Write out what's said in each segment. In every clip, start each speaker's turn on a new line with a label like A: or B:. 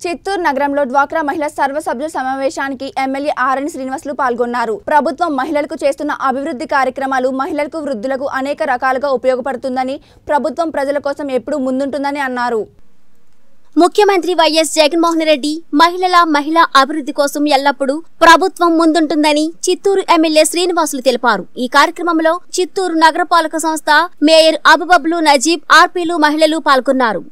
A: చిత్తూరు నగరంలో డ్వాక్రా మహిళా సర్వసభ్యుల సమావేశానికి ఎమ్మెల్యే ఆర్ఎన్ శ్రీనివాసులు పాల్గొన్నారు ప్రభుత్వం మహిళలకు చేస్తున్న అభివృద్ధి కార్యక్రమాలు మహిళలకు వృద్ధులకు అనేక రకాలుగా ఉపయోగపడుతుందని ప్రభుత్వం ప్రజల కోసం ఎప్పుడూ ముందుంటుందని అన్నారు
B: ముఖ్యమంత్రి వైఎస్ జగన్మోహన్ రెడ్డి మహిళల మహిళా అభివృద్ధి కోసం ఎల్లప్పుడూ ప్రభుత్వం ముందుంటుందని చిత్తూరు ఎమ్మెల్యే శ్రీనివాసులు తెలిపారు ఈ కార్యక్రమంలో చిత్తూరు నగరపాలక సంస్థ మేయర్ అబుబబ్లు నజీబ్ ఆర్పీలు మహిళలు పాల్గొన్నారు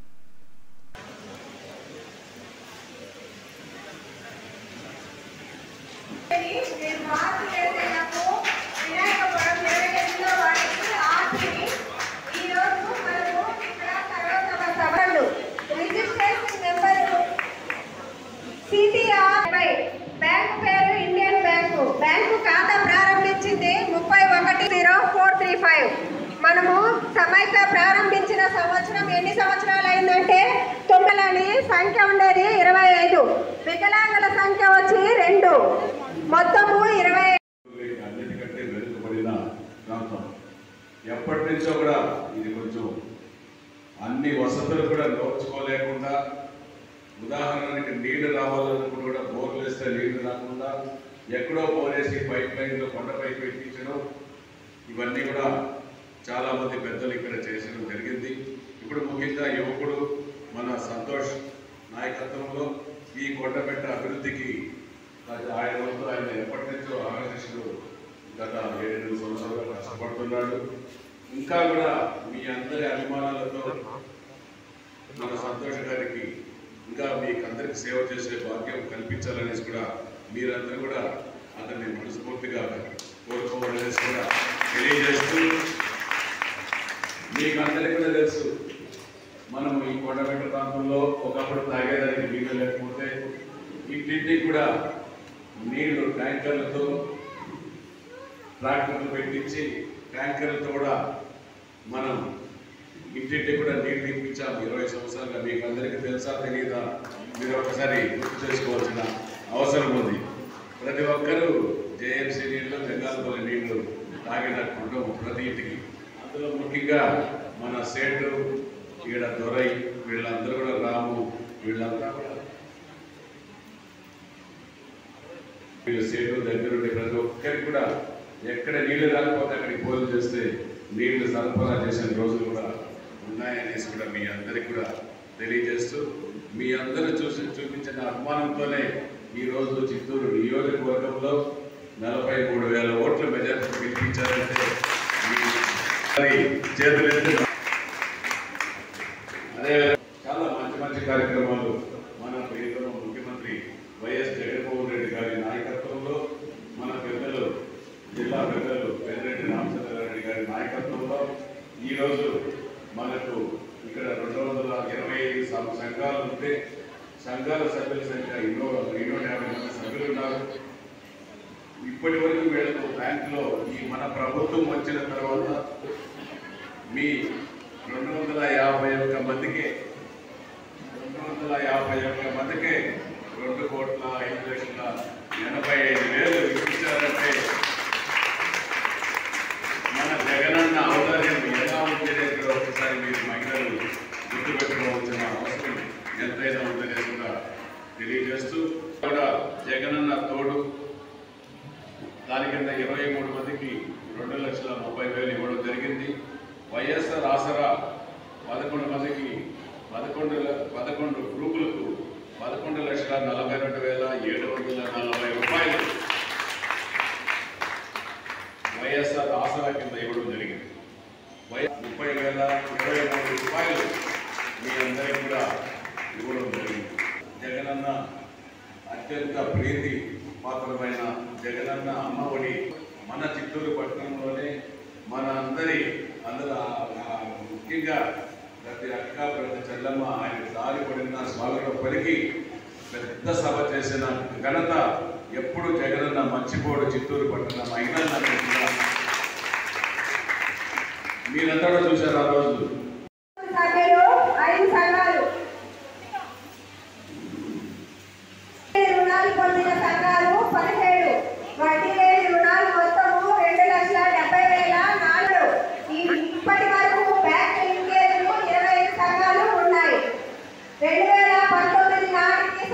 C: నేను మార్పు చేసేటప్పుడు వినాయకపురం ఇరవై ఎనిమిదో వార్డుకి ఆర్టీని ఈరోజు మనము ఇక్కడ సర్వసభ సభలు రిజిస్ట్రేషన్ నెంబరు సిటిఆర్ బ్యాంకు పేరు ఇండియన్ బ్యాంకు బ్యాంకు ఖాతా ప్రారంభించింది ముప్పై ఒకటి జీరో ఫోర్ త్రీ ఫైవ్ మనము సమైక్య ప్రారంభించిన సంవత్సరం ఎన్ని సంవత్సరాలు అయిందంటే తొమ్మిదని సంఖ్య ఉండేది ఇరవై ఐదు వికలాంగుల సంఖ్య వచ్చి రెండు మొత్తము ఇరవై
D: వీరికి అన్నిటికంటే వెనుకబడిన ప్రాంతం ఎప్పటి నుంచో కూడా ఇది కొంచెం అన్ని వసతులు కూడా నోచుకోలేకుండా ఉదాహరణకి నీళ్లు రావాలనుకుంటే కూడా బోర్లు వేస్తే నీళ్లు రాకుండా ఎక్కడో బోరేసి పైప్ లైన్లో కొండపై పెట్టించడం ఇవన్నీ కూడా చాలా మంది పెద్దలు ఇక్కడ చేసడం జరిగింది ఇప్పుడు ముఖ్యంగా యువకుడు మన సంతోష్ నాయకత్వంలో ఈ కొండపెట్ట అభివృద్ధికి అది ఆయన వంతు ఆయన ఎప్పటి నుంచో ఆకర్షిస్తుడు గత ఏడు సంవత్సరాలుగా కష్టపడుతున్నాడు ఇంకా కూడా మీ అందరి అభిమానాలతో మన సంతోష్ గారికి ఇంకా మీకు అందరికి సేవ చేసే భాగ్యం కల్పించాలనేసి కూడా మీరందరూ కూడా అతన్ని మనస్ఫూర్తిగా కోరుకోవాలనేసి కూడా తెలియజేస్తూ మీకు అందరికీ కూడా తెలుసు మనం ఈ కొండగట్ట ప్రాంతంలో ఒకప్పుడు తాగేదానికి నీళ్ళు లేకపోతే ఇంటింటికి కూడా నీళ్లు ట్యాంకర్లతో ట్రాక్టర్లు పెట్టించి ట్యాంకర్లతో కూడా మనం ఇంటింటికి కూడా నీళ్లు ఇప్పించాం ఇరవై సంవత్సరాలుగా మీకు అందరికీ తెలుసా తెలియదా మీరు ఒకసారి గుర్తు చేసుకోవాల్సిన అవసరం ఉంది ప్రతి ఒక్కరూ జేఎంసీ నీళ్లు జంగాలపల్లి నీళ్లు తాగినట్టు ప్రతి ఇంటికి అందులో ముఖ్యంగా మన సేటు ఈడ దొరై వీళ్ళందరూ కూడా రాము వీళ్ళంతా కూడా వీళ్ళు సేటు దగ్గరుండి ప్రతి ఒక్కరికి కూడా ఎక్కడ నీళ్లు రాకపోతే అక్కడికి పోలు చేస్తే నీళ్లు సరఫరా చేసిన రోజులు కూడా ఉన్నాయనేసి కూడా మీ అందరికి కూడా తెలియజేస్తూ మీ అందరూ చూసి చూపించిన అభిమానంతోనే ఈ రోజు చిత్తూరు నియోజకవర్గంలో నలభై మూడు వేల ఓట్ల మెజార్టీ గెలిపించారంటే మీ మరి చేతులెత్తి అదే చాలా మంచి మంచి కార్యక్రమాలు మన ప్రియతమ ముఖ్యమంత్రి వైఎస్ జగన్మోహన్ రెడ్డి గారి నాయకత్వంలో మన పెద్దలు జిల్లా పెద్దలు పెద్దిరెడ్డి రామచంద్రారెడ్డి గారి నాయకత్వంలో ఈరోజు మనకు ఇక్కడ రెండు వందల ఇరవై ఐదు సం- సంఘాలు ఉంటే సంఘాల సభ్యుల సంఖ్య ఎన్నో ఎన్నో యాభై మంది సభ్యులు ఉన్నారు ఇప్పటి వరకు వీళ్ళకు బ్యాంకులో ఈ మన ప్రభుత్వం వచ్చిన తర్వాత మీ రెండు వందల యాభై ఒక్క మందికి రెండు వందల యాభై ఒక్క మందికి రెండు కోట్ల ఐదు లక్షల ఎనభై ఐదు వేలు ఇచ్చారంటే మన జగనన్న ఔదార్యం ఎలా ఉంటేనే ఇక్కడ ఒకసారి మీరు మహిళలు గుర్తుపెట్టుకోవాల్సిన అవసరం ఎంతైనా ఉందనేది కూడా తెలియజేస్తూ కూడా జగనన్న తోడు దాని కింద ఇరవై మూడు మందికి రెండు లక్షల ముప్పై వేలు ఇవ్వడం జరిగింది వైఎస్ఆర్ ఆసరా పదకొండు మందికి పదకొండు ల- పదకొండు గ్రూపులకు పదకొండు లక్షల నలభై రెండు వేల ఏడు వందల నలభై రూపాయలు వైఎస్ఆర్ ఆసరా కింద ఇవ్వడం జరిగింది వై ముప్పై వేల ఇరవై మూడు రూపాయలు మీ అందరికీ కూడా ఇవ్వడం జరిగింది జగనన్న అత్యంత ప్రీతి పాత్రమైన జగనన్న అమ్మఒడి మన చిత్తూరు పట్టణంలోనే మన అందరి అందరూ ఆ- ఆ ముఖ్యంగా ప్రతి అక్క ప్రతి చెల్లమ్మ ఆయన దారి పడిన స్వాగతం పలికి పెద్ద సభ చేసిన ఘనత ఎప్పుడు జగనన్న మర్చిపోడు చిత్తూరు పట్టణ మహిళలందరూ కూడా మీరంతా కూడా చూశారు ఆ రోజు
C: సభ్యులు ఐదు సంఘాలు రుణాలు పొందిన సంఘాలు పదిహేడు వడ్డీ లేని రుణాలు మొత్తము రెండు లక్షల డెబ్బై వేల నాలుగు ఈ ఇప్పటి వరకు బ్యాంక్ లింకేజ్లు ఇరవై ఐదు సంఘాలు ఉన్నాయి రెండు వేల పంతొమ్మిది నాటికి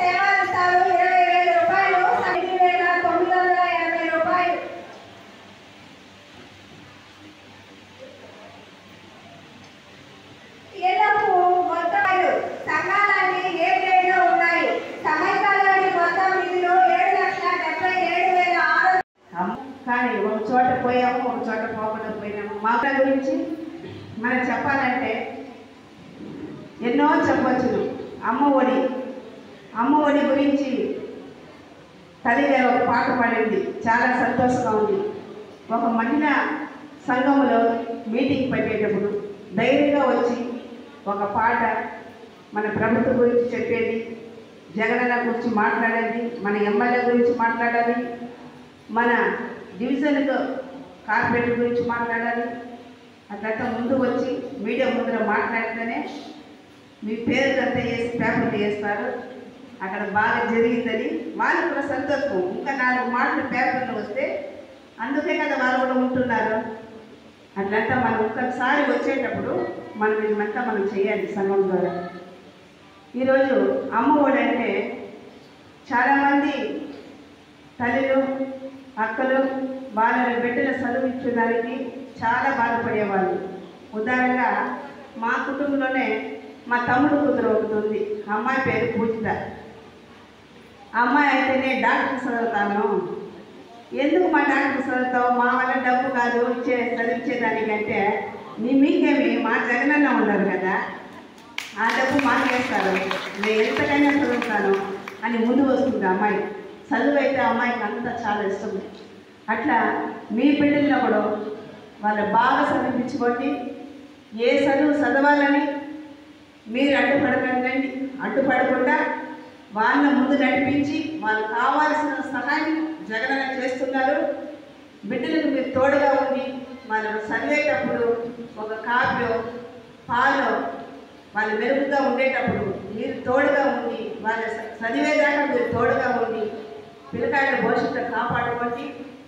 C: చోట పోకుండా పోయినాము మా పిల్లల గురించి మనం చెప్పాలంటే ఎన్నో చెప్పొచ్చును అమ్మ ఒడి అమ్మ ఒడి గురించి తల్లి ఒక పాట పాడింది చాలా సంతోషంగా ఉంది ఒక మహిళా సంఘంలో మీటింగ్ పెట్టేటప్పుడు ధైర్యంగా వచ్చి ఒక పాట మన ప్రభుత్వం గురించి చెప్పేది జగనన్న గురించి మాట్లాడేది మన ఎమ్మెల్యే గురించి మాట్లాడాలి మన డివిజన్కు కార్పొరేటర్ గురించి మాట్లాడాలి అట్లంతా ముందు వచ్చి మీడియా ముందర మాట్లాడితేనే మీ పేరు అంతా వేసి పేపర్లు వేస్తారు అక్కడ బాగా జరిగిందని వాళ్ళు కూడా సంతోషం ఇంకా నాలుగు మాటలు పేపర్లు వస్తే అందుకే కదా వాళ్ళు కూడా ఉంటున్నారు అట్లంతా మనం ఒక్కసారి వచ్చేటప్పుడు మనం ఇదంతా మనం చేయాలి సంఘం ద్వారా ఈరోజు అమ్మ ఒడి అంటే చాలామంది తల్లులు అక్కలు వాళ్ళ బిడ్డల చదివించడానికి చాలా బాధపడేవాళ్ళు ఉదాహరణగా మా కుటుంబంలోనే మా తమ్ముడు కూతురు ఒకటి ఉంది అమ్మాయి పేరు పూజిత ఆ అమ్మాయి అయితేనే డాక్టర్ చదువుతాను ఎందుకు మా డాక్టర్ చదువుతావు మా వల్ల డబ్బు కాదు ఇచ్చే చదివించేదానికంటే నీ మీకేమి మా జగనన్న ఉన్నారు కదా ఆ డబ్బు మాకేస్తారు నేను ఎంతకైనా చదువుతాను అని ముందు వస్తుంది అమ్మాయి చదువు అయితే అమ్మాయికి అంతా చాలా ఇష్టం అట్లా మీ బిడ్డల్లో కూడా వాళ్ళు బాగా చదివించుకోండి ఏ చదువు చదవాలని మీరు అడ్డుపడకండి అడ్డుపడకుండా వాళ్ళ ముందు నడిపించి వాళ్ళకి కావాల్సిన సహాయం జగనన్న చేస్తున్నారు బిడ్డలకు మీరు తోడుగా ఉండి వాళ్ళు చదివేటప్పుడు ఒక కాఫీ పాలు వాళ్ళు మెరుగుగా ఉండేటప్పుడు మీరు తోడుగా ఉండి వాళ్ళ చ- చదివేదాకా మీరు తోడుగా ఉండి పిల్లకాయల భవిష్యత్తు కాపాడుకోండి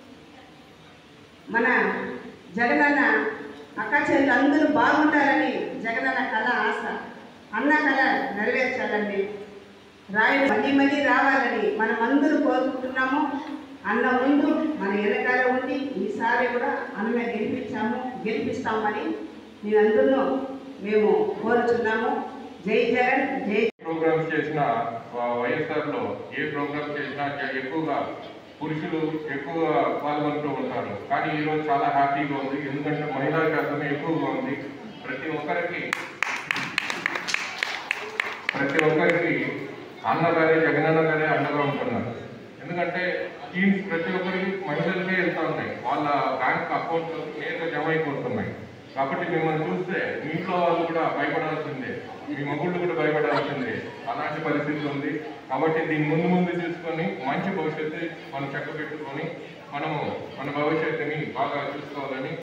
C: మన జగనన్న అక్క చెల్లెలు అందరూ బాగుంటారని జగనన్న కళ ఆశ అన్న కళ నెరవేర్చాలండి రాయుడు మళ్ళీ మళ్ళీ రావాలని మనం అందరూ కోరుకుంటున్నాము అన్న ముందు మన వెనకాల ఉండి ఈసారి కూడా అన్నమే గెలిపించాము గెలిపిస్తామని మీరందరూ మేము కోరుచున్నాము జై జగన్ జై
E: ప్రోగ్రామ్స్ చేసిన వైఎస్ఆర్ లో ఏ ప్రోగ్రామ్ చేసినా చా- ఎక్కువగా పురుషులు ఎక్కువగా పాల్గొంటూ ఉంటారు కానీ ఈరోజు చాలా హ్యాపీగా ఉంది ఎందుకంటే మహిళా శాతం ఎక్కువగా ఉంది ప్రతి ఒక్కరికి ప్రతి ఒక్కరికి అన్నగారే జగనన్న గారే అండగా ఉంటున్నారు ఎందుకంటే స్కీమ్స్ ప్రతి ఒక్కరికి మహిళలకే వెళ్తా ఉన్నాయి వాళ్ళ బ్యాంక్ అకౌంట్ నేరుగా జమ అయిపోతున్నాయి కాబట్టి మిమ్మల్ని చూస్తే మీ ఇంట్లో వాళ్ళు కూడా భయపడాల్సిందే మీ మగుళ్ళు కూడా భయపడాల్సిందే అలాంటి పరిస్థితి ఉంది కాబట్టి దీన్ని ముందు ముందు చూసుకొని మంచి భవిష్యత్తు మనం చక్కబెట్టుకొని మనము మన భవిష్యత్తుని బాగా చూసుకోవాలని